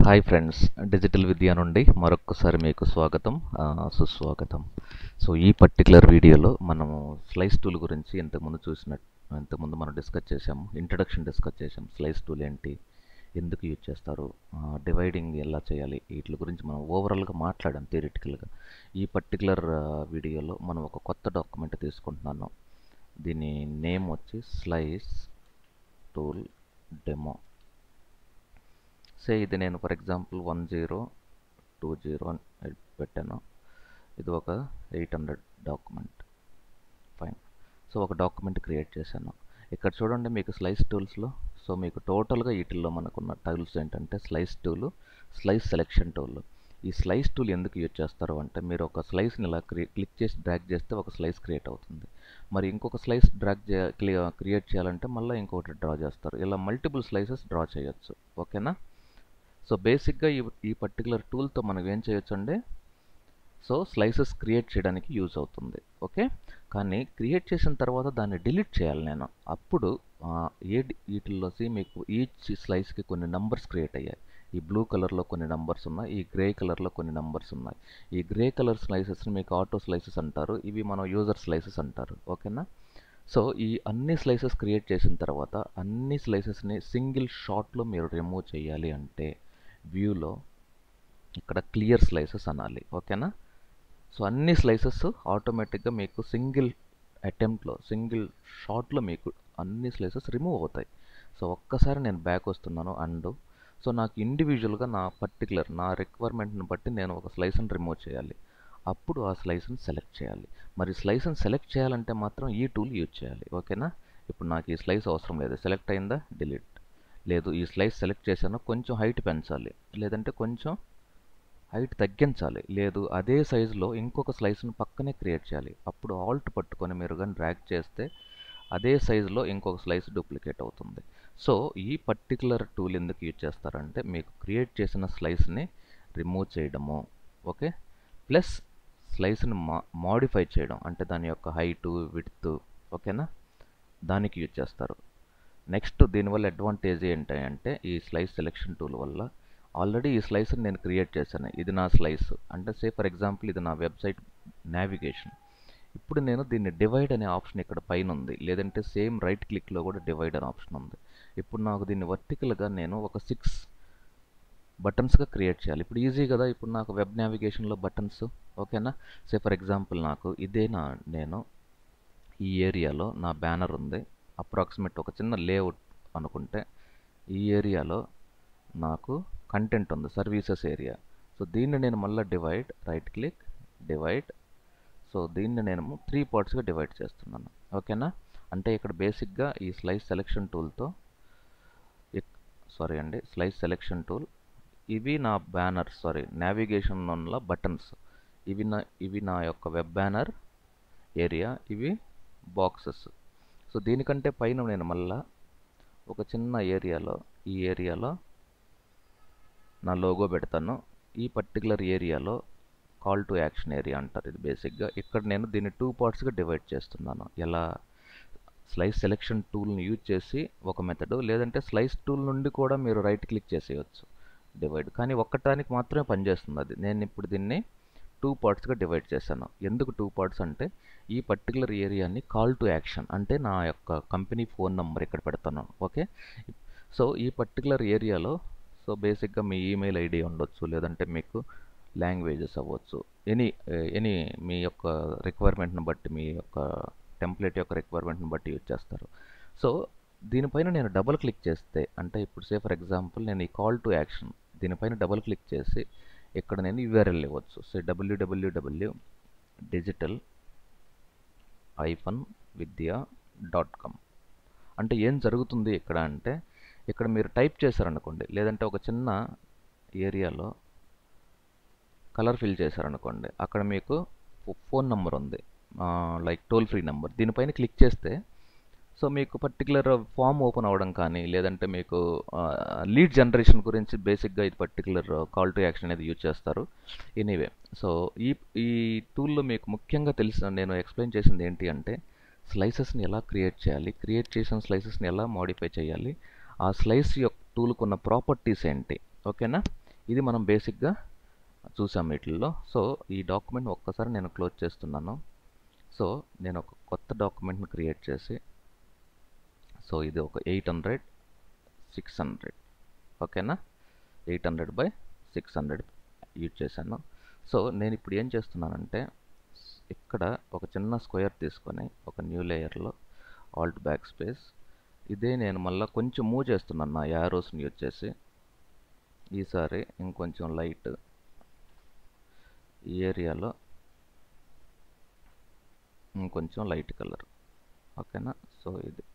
hi friends digital విద్య నుండి మరొక్కసారి మీకు స్వాగతం ఆ, సుస్వాగతం సో ఈ పర్టికులర్ వీడియోలో మనము స్లైస్ టూల్ గురించి ఇంతకుముందు చూసిన ఇంతకుముందు మనం డిస్కస్ చేసాము ఇంట్రడక్షన్ డిస్కస్ చేసాం స్లైస్ టూల్ ఏంటి ఎందుకు యూజ్ చేస్తారు డివైడింగ్ ఎలా చేయాలి వీటి గురించి మనం ఓవరాల్గా మాట్లాడాం థియరిటికల్గా ఈ పర్టికులర్ వీడియోలో మనం ఒక కొత్త డాక్యుమెంట్ తీసుకుంటున్నాను దీని నేమ్ వచ్చి స్లైస్ టూల్ డెమో సే ఇది నేను for example one zero two zero అని పెట్టాను ఇది ఒక eight hundred document fine so ఒక డాక్యుమెంట్ క్రియేట్ చేశాను ఇక్కడ చూడండి మీకు స్లైస్ టూల్స్లో సో మీకు టోటల్గా వీటిల్లో మనకున్న టూల్స్ ఏంటంటే slice tool slice selection tool ఈ స్లైస్ టూల్ ఎందుకు యూజ్ చేస్తారు అంటే మీరు ఒక స్లైస్ని ఇలా క్రి క్లిక్ చేసి డ్రాగ్ చేస్తే ఒక స్లైస్ క్రియేట్ అవుతుంది మరి ఇంకొక స్లైస్ డ్రాగ్ చే క్రియేట్ చేయాలంటే మళ్ళీ ఇంకొకటి డ్రా చేస్తారు ఇలా మల్టిపుల్ స్లైసెస్ డ్రా చేయొచ్చు ఓకేనా సో బేసిక్గా ఈ ఈ పర్టికులర్ టూల్తో మనం ఏం చేయొచ్చు అండి సో స్లైసెస్ క్రియేట్ చేయడానికి యూజ్ అవుతుంది ఓకే కానీ క్రియేట్ చేసిన తర్వాత దాన్ని డిలీట్ చేయాలి నేను అప్పుడు ఆ, ఏ డి- వీటిల్లోసి మీకు ఈచ్ స్లైస్కి కొన్ని నంబర్స్ క్రియేట్ అయ్యాయి ఈ బ్లూ కలర్లో కొన్ని నంబర్స్ ఉన్నాయి ఈ గ్రే కలర్లో కొన్ని నంబర్స్ ఉన్నాయి ఈ గ్రే కలర్ స్లైసెస్ని మీకు ఆటో స్లైసెస్ అంటారు ఇవి మనం యూజర్ స్లైసెస్ అంటారు ఓకేనా సో ఈ అన్ని స్లైసెస్ క్రియేట్ చేసిన తర్వాత అన్ని స్లైసెస్ని సింగిల్ షాట్లో మీరు రిమూవ్ చేయాలి అంటే వ్యూలో ఇక్కడ క్లియర్ స్లైసెస్ అనాలి ఓకేనా సో అన్ని స్లైసెస్ ఆటోమేటిక్గా మీకు సింగిల్ అటెంప్ట్లో సింగిల్ షాట్లో మీకు అన్ని స్లైసెస్ రిమూవ్ అవుతాయి సో ఒక్కసారి నేను బ్యాక్ వస్తున్నాను అండ్ సో నాకు ఇండివిజువల్గా నా పర్టికులర్ నా రిక్వైర్మెంట్ని బట్టి నేను ఒక స్లైస్ని రిమూవ్ చేయాలి అప్పుడు ఆ స్లైస్ని సెలెక్ట్ చేయాలి మరి స్లైస్ని సెలెక్ట్ చేయాలంటే మాత్రం ఈ టూల్ యూజ్ చేయాలి ఓకేనా ఇప్పుడు నాకు ఈ స్లైస్ అవసరం లేదు సెలెక్ట్ అయిందా డిలీట్ లేదు ఈ స్లైస్ సెలెక్ట్ చేశాను కొంచెం హైట్ పెంచాలి లేదంటే కొంచెం హైట్ తగ్గించాలి లేదు అదే సైజులో ఇంకొక స్లైస్ని పక్కనే క్రియేట్ చేయాలి అప్పుడు ఆల్ట్ పట్టుకొని మీరు కానీ డ్రాగ్ చేస్తే అదే సైజులో ఇంకొక స్లైస్ డూప్లికేట్ అవుతుంది సో ఈ పర్టికులర్ టూల్ ఎందుకు యూజ్ చేస్తారంటే మీకు క్రియేట్ చేసిన స్లైస్ని రిమూవ్ చేయడము ఓకే ప్లస్ స్లైస్ని మా మాడిఫై చేయడం అంటే దాని యొక్క హైటు విడ్త్ ఓకేనా దానికి యూజ్ చేస్తారు నెక్స్ట్ దీనివల్ల అడ్వాంటేజ్ ఏంటి అంటే ఈ స్లైస్ సెలెక్షన్ టూల్ వల్ల ఆల్రెడీ ఈ స్లైస్ని నేను క్రియేట్ చేశాను ఇది నా స్లైస్ అంటే సే ఫర్ ఎగ్జాంపుల్ ఇది నా వెబ్సైట్ నావిగేషన్ ఇప్పుడు నేను దీన్ని డివైడ్ అనే ఆప్షన్ ఇక్కడ పైన ఉంది లేదంటే సేమ్ రైట్ క్లిక్లో కూడా డివైడ్ అనే ఆప్షన్ ఉంది ఇప్పుడు నాకు దీన్ని వర్టికల్గా నేను ఒక సిక్స్ బటన్స్గా క్రియేట్ చేయాలి ఇప్పుడు ఈజీ కదా ఇప్పుడు నాకు వెబ్ నావిగేషన్లో బటన్స్ ఓకేనా సే ఫర్ ఎగ్జాంపుల్ నాకు ఇదే నా నేను ఈ ఏరియాలో నా బ్యానర్ ఉంది అప్రాక్సిమేట్ ఒక చిన్న లేఅవుట్ అనుకుంటే ఈ ఏరియాలో నాకు కంటెంట్ ఉంది సర్వీసెస్ ఏరియా సో దీన్ని నేను మళ్ళీ divide right click divide so దీన్ని నేను త్రీ పార్ట్స్గా డివైడ్ చేస్తున్నాను ఓకేనా అంటే ఇక్కడ బేసిక్గా ఈ స్లైస్ సెలెక్షన్ టూల్తో సారీ అండి స్లైస్ సెలెక్షన్ టూల్ ఇవి నా బ్యానర్ సారీ నావిగేషన్ ఉన్న బటన్స్ ఇవి నా ఇవి నా యొక్క వెబ్ బ్యానర్ ఏరియా ఇవి బాక్సెస్ సో దీనికంటే పైన నేను మళ్ళా ఒక చిన్న ఏరియాలో ఈ ఏరియాలో నా లోగో పెడతాను ఈ పర్టికులర్ ఏరియాలో కాల్ టు యాక్షన్ ఏరియా అంటారు ఇది బేసిక్గా ఇక్కడ నేను దీన్ని టూ పార్ట్స్గా డివైడ్ చేస్తున్నాను ఎలా స్లైస్ సెలెక్షన్ టూల్ని యూజ్ చేసి ఒక మెథడ్ లేదంటే స్లైస్ టూల్ నుండి కూడా మీరు రైట్ క్లిక్ చేసేయచ్చు డివైడ్ కానీ ఒక్కటానికి మాత్రమే పనిచేస్తుంది అది నేను ఇప్పుడు దీన్ని టూ పార్ట్స్గా డివైడ్ చేశాను ఎందుకు టూ పార్ట్స్ అంటే ఈ పర్టికులర్ ఏరియాని కాల్ టు యాక్షన్ అంటే నా యొక్క కంపెనీ ఫోన్ నెంబర్ ఇక్కడ పెడతాను ఓకే సో ఈ పర్టికులర్ ఏరియాలో సో బేసిక్గా మీ ఈమెయిల్ ఐడి ఉండొచ్చు లేదంటే మీకు లాంగ్వేజెస్ అవ్వచ్చు ఎనీ ఎనీ మీ యొక్క రిక్వైర్మెంట్ని బట్టి మీ యొక్క టెంప్లెట్ యొక్క రిక్వైర్మెంట్ని బట్టి యూజ్ చేస్తారు సో దీనిపైన నేను డబుల్ క్లిక్ చేస్తే అంటే ఇప్పుడు సే ఫర్ ఎగ్జాంపుల్ నేను ఈ కాల్ టు యాక్షన్ దీనిపైన డబుల్ క్లిక్ చేసి ఇక్కడ నేను యూఆర్ఎల్ ఇవ్వచ్చు సో డబ్ల్యూడబ్ల్యూడబ్ల్యూ డిజిటల్ ఐఫన్ విద్య డాట్ కామ్ అంటే ఏం జరుగుతుంది ఇక్కడ అంటే ఇక్కడ మీరు టైప్ చేశారనుకోండి లేదంటే ఒక చిన్న ఏరియాలో కలర్ ఫిల్ చేశారనుకోండి అక్కడ మీకు ఫోన్ నెంబర్ ఉంది లైక్ టోల్ ఫ్రీ నెంబర్ దీనిపైన క్లిక్ చేస్తే సో మీకు పర్టికులర్ ఫామ్ ఓపెన్ అవ్వడం కానీ లేదంటే మీకు లీడ్ జనరేషన్ గురించి బేసిక్గా ఇది పర్టికులర్ కాల్ టు యాక్షన్ అనేది యూజ్ చేస్తారు ఎనీవే సో ఈ ఈ టూల్లో మీకు ముఖ్యంగా తెలిసిన నేను ఎక్స్ప్లెయిన్ చేసింది ఏంటి అంటే స్లైసెస్ని ఎలా క్రియేట్ చేయాలి క్రియేట్ చేసిన స్లైసెస్ని ఎలా మాడిఫై చేయాలి ఆ స్లైస్ యొక్క టూల్కి ఉన్న ప్రాపర్టీస్ ఏంటి ఓకేనా ఇది మనం బేసిక్గా చూసాం వీటిల్లో సో ఈ డాక్యుమెంట్ ఒక్కసారి నేను క్లోజ్ చేస్తున్నాను సో నేను ఒక కొత్త డాక్యుమెంట్ని క్రియేట్ చేసి సో ఇది ఒక ఎయిట్ హండ్రెడ్ సిక్స్ హండ్రెడ్ ఓకేనా eight hundred by six hundred use చేశాను సో నేను ఇప్పుడు ఏం చేస్తున్నానంటే ఇక్కడ ఒక చిన్న స్క్వేర్ తీసుకొని ఒక న్యూ లేయర్లో ఆల్ట్ బ్యాక్ స్పేస్ ఇదే నేను మళ్ళీ కొంచెం మూవ్ చేస్తున్నాను నా యారోస్ని యూజ్ చేసి ఈసారి ఇంకొంచెం లైట్ ఈ ఏరియాలో ఇంకొంచెం లైట్ కలర్ ఓకేనా సో ఇది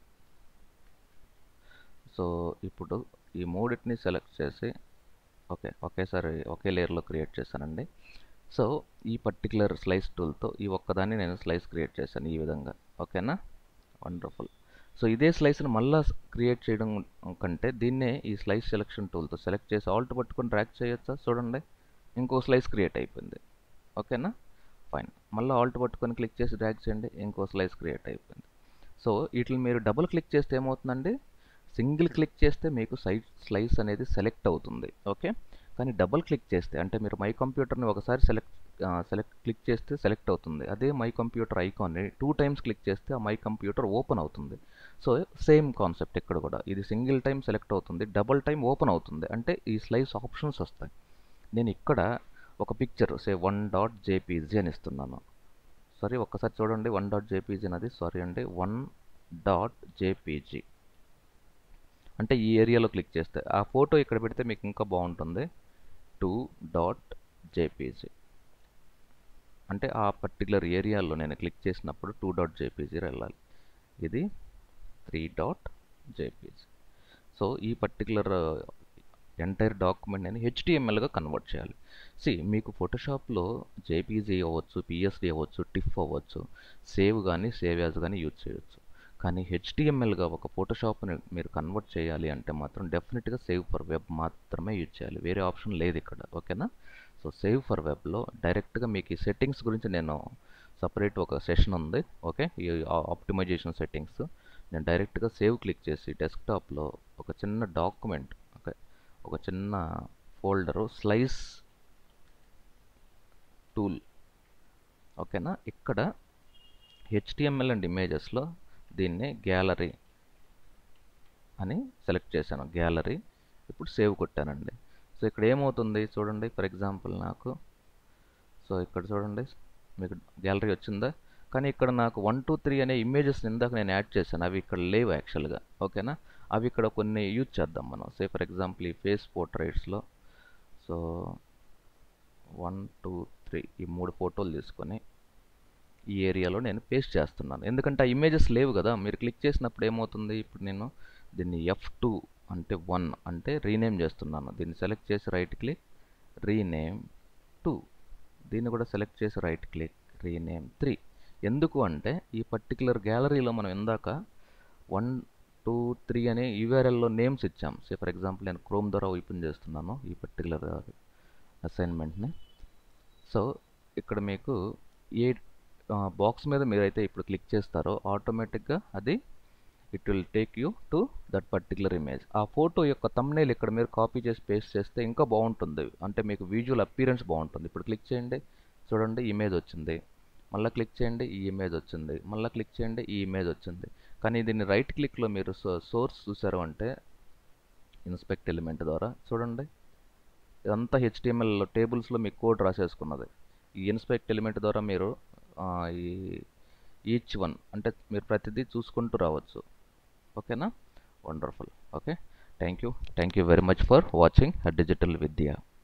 సో ఇప్పుడు ఈ మూడింటిని సెలెక్ట్ చేసి ఓకే ఒకేసారి ఒకే లేయర్లో క్రియేట్ చేశానండి సో ఈ పర్టికులర్ స్లైస్ టూల్తో ఈ ఒక్కదాన్ని నేను స్లైస్ క్రియేట్ చేశాను ఈ విధంగా ఓకేనా వండర్ఫుల్ సో ఇదే స్లైస్ని మళ్ళీ క్రియేట్ చేయడం కంటే దీన్నే ఈ స్లైస్ సెలెక్షన్ టూల్తో సెలెక్ట్ చేసి ఆల్ట్ పట్టుకొని ట్రాక్ చేయొచ్చా చూడండి ఇంకో స్లైస్ క్రియేట్ అయిపోయింది ఓకేనా ఫైన్ మళ్ళీ ఆల్ట్ పట్టుకొని క్లిక్ చేసి డ్రాగ్ చేయండి ఇంకో స్లైస్ క్రియేట్ అయిపోయింది సో వీటిని మీరు డబుల్ క్లిక్ చేస్తే ఏమవుతుందండి సింగిల్ క్లిక్ చేస్తే మీకు సైడ్ స్లైస్ అనేది సెలెక్ట్ అవుతుంది ఓకే కానీ డబుల్ క్లిక్ చేస్తే అంటే మీరు మై కంప్యూటర్ని ఒకసారి సెలెక్ట్ సెలెక్ట్ క్లిక్ చేస్తే సెలెక్ట్ అవుతుంది అదే మై కంప్యూటర్ ఐకాన్ని టూ టైమ్స్ క్లిక్ చేస్తే ఆ మై కంప్యూటర్ ఓపెన్ అవుతుంది సో సేమ్ కాన్సెప్ట్ ఇక్కడ కూడా ఇది సింగిల్ టైం సెలెక్ట్ అవుతుంది డబుల్ టైం ఓపెన్ అవుతుంది అంటే ఈ స్లైస్ ఆప్షన్స్ వస్తాయి నేను ఇక్కడ ఒక picture say one dot JPG అని ఇస్తున్నాను సారీ ఒక్కసారి చూడండి వన్ డాట్ జేపీజీ అనేది సారీ అండి వన్ డాట్ జేపీజీ అంటే ఈ ఏరియాలో క్లిక్ చేస్తే ఆ ఫోటో ఇక్కడ పెడితే మీకు ఇంకా బాగుంటుంది టూ డాట్ జేపీజీ అంటే ఆ పర్టికులర్ ఏరియాలో నేను క్లిక్ చేసినప్పుడు టూ డాట్ జేపీజీ వెళ్ళాలి ఇది త్రీ డాట్ జేపీజీ సో ఈ పర్టికులర్ ఎంటైర్ డాక్యుమెంట్ నేను హెచ్డిఎంఎల్గా కన్వర్ట్ చేయాలి సి మీకు ఫోటోషాప్లో జేపీజీ అవ్వచ్చు పిఎస్డి అవ్వచ్చు టిఫ్ అవ్వచ్చు సేవ్ కానీ సేవ్ యాజ్ కానీ యూజ్ చేయొచ్చు కానీ హెచ్డిఎంఎల్గా ఒక ఫోటోషాప్ని మీరు కన్వర్ట్ చేయాలి అంటే మాత్రం డెఫినెట్గా సేవ్ ఫర్ వెబ్ మాత్రమే యూజ్ చేయాలి వేరే ఆప్షన్ లేదు ఇక్కడ ఓకేనా సో సేవ్ ఫర్ వెబ్లో డైరెక్ట్గా మీకు ఈ సెట్టింగ్స్ గురించి నేను సపరేట్ ఒక సెషన్ ఉంది ఓకే ఈ ఆప్టిమైజేషన్ సెట్టింగ్స్ నేను డైరెక్ట్గా సేవ్ క్లిక్ చేసి డెస్క్టాప్లో ఒక చిన్న డాక్యుమెంట్ ఓకే ఒక చిన్న ఫోల్డరు స్లైస్ టూల్ ఓకేనా ఇక్కడ హెచ్టిఎంఎల్ అండ్ ఇమేజెస్లో దీన్ని గ్యాలరీ అని సెలెక్ట్ చేశాను గ్యాలరీ ఇప్పుడు సేవ్ కొట్టానండి సో ఇక్కడ ఏమవుతుంది చూడండి ఫర్ ఎగ్జాంపుల్ నాకు సో ఇక్కడ చూడండి మీకు గ్యాలరీ వచ్చిందా కానీ ఇక్కడ నాకు వన్ టూ త్రీ అనే ఇమేజెస్ ఇందాక నేను యాడ్ చేశాను అవి ఇక్కడ లేవు యాక్చువల్గా ఓకేనా అవి ఇక్కడ కొన్ని యూజ్ చేద్దాం మనం సే ఫర్ ఎగ్జాంపుల్ ఈ ఫేస్ పోర్ట్రైట్స్లో సో వన్ టూ త్రీ ఈ మూడు ఫోటోలు తీసుకొని ఈ ఏరియాలో నేను పేస్ట్ చేస్తున్నాను ఎందుకంటే ఆ ఇమేజెస్ లేవు కదా మీరు క్లిక్ చేసినప్పుడు ఏమవుతుంది ఇప్పుడు నేను దీన్ని ఎఫ్ టూ అంటే వన్ అంటే రీనేమ్ చేస్తున్నాను దీన్ని సెలెక్ట్ చేసి రైట్ క్లిక్ రీనేమ్ టూ దీన్ని కూడా సెలెక్ట్ చేసి రైట్ క్లిక్ రీనేమ్ త్రీ ఎందుకు అంటే ఈ పర్టికులర్ గ్యాలరీలో మనం ఇందాక వన్ టూ త్రీ అనే యూఆర్ఎల్లో నేమ్స్ ఇచ్చాం సే ఫర్ ఎగ్జాంపుల్ నేను క్రోమ్ ద్వారా ఓపెన్ చేస్తున్నాను ఈ పర్టికులర్ అసైన్మెంట్ని సో ఇక్కడ మీకు ఏ బాక్స్ మీద మీరైతే ఇప్పుడు క్లిక్ చేస్తారో ఆటోమేటిక్గా అది it will take you to that particular image ఆ ఫోటో యొక్క తమ్నేల్ ఇక్కడ మీరు కాపీ చేసి పేస్ట్ చేస్తే ఇంకా బాగుంటుంది అంటే మీకు విజువల్ అపీరెన్స్ బాగుంటుంది ఇప్పుడు క్లిక్ చేయండి చూడండి ఇమేజ్ వచ్చింది మళ్ళీ క్లిక్ చేయండి ఈ ఇమేజ్ వచ్చింది మళ్ళీ క్లిక్ చేయండి ఈ ఇమేజ్ వచ్చింది కానీ దీన్ని రైట్ క్లిక్లో మీరు సోర్స్ చూసారు అంటే ఇన్స్పెక్ట్ ఎలిమెంట్ ద్వారా చూడండి ఇదంతా హెచ్టిఎంఎల్ టేబుల్స్లో మీ కోడ్ రాసేసుకున్నది ఈ ఇన్స్పెక్ట్ ఎలిమెంట్ ద్వారా మీరు ఈ ఈచ్ వన్ అంటే మీరు ప్రతిదీ చూసుకుంటూ రావచ్చు ఓకేనా wonderful okay thank you thank you very much for watching digital Vidya